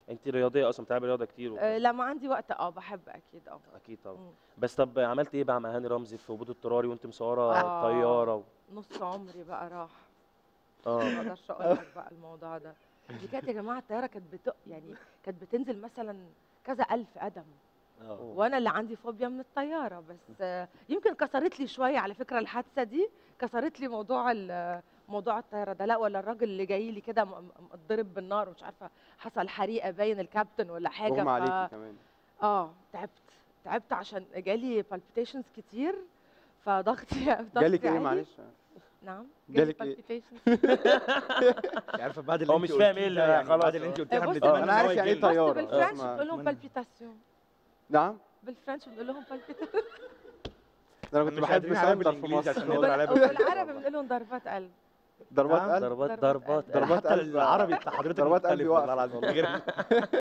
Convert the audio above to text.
انت رياضيه اصلا بتلعبي رياضه كتير وكده. آه، لما عندي وقت اه بحب اكيد اه اكيد طبعا مم. بس طب عملت ايه بقى مع هاني رمزي في هبوط اضطراري وانت مصوره آه. طياره و... نص عمري بقى راح اه ما اقدرش اقول لك بقى الموضوع ده دي كانت يا جماعه الطياره كانت بت... يعني كانت بتنزل مثلا كذا الف قدم اه وانا اللي عندي فوبيا من الطياره بس آه، يمكن كسرت لي شويه على فكره الحادثه دي كسرت لي موضوع ال- موضوع الطياره ده لا ولا الراجل اللي جاي لي كده م- م- متضرب بالنار ومش عارفه حصل حريقه باين الكابتن ولا حاجه اغمى ف... عليكي كمان اه تعبت تعبت عشان جالي بالبيتيشنز كتير فضغطي ضغطي جالك ايه عالي. معلش نعم جالك إيه؟ palpitations. انت عارفه بعد اللي هو انت مش فاهم قلتيه ايه اللي- ده يعني خلاص. بعد اللي انت قلتيه احنا بص، بنتمنى أنا إن عارف هو يعني إيه يجيلنا. طيارة. بص بالفرنش اسمع. بنقول لهم أتمنى. بالبيتاسيون نعم بالفرنش بنقول لهم بالبيتاسيون ده انا كنت مش بحب قادرين عليها ساندر في بالإنجليزي مصر عشان نقدر عليها وبالعربي بنقول لهم ضربات قلب ضربات نعم. قلب ضربات ضربات ضربات قلب. ضربات حتى قلب. العربي بتاع حضرتك ضربات قلبي مختلف والله واقفة. العظيم غير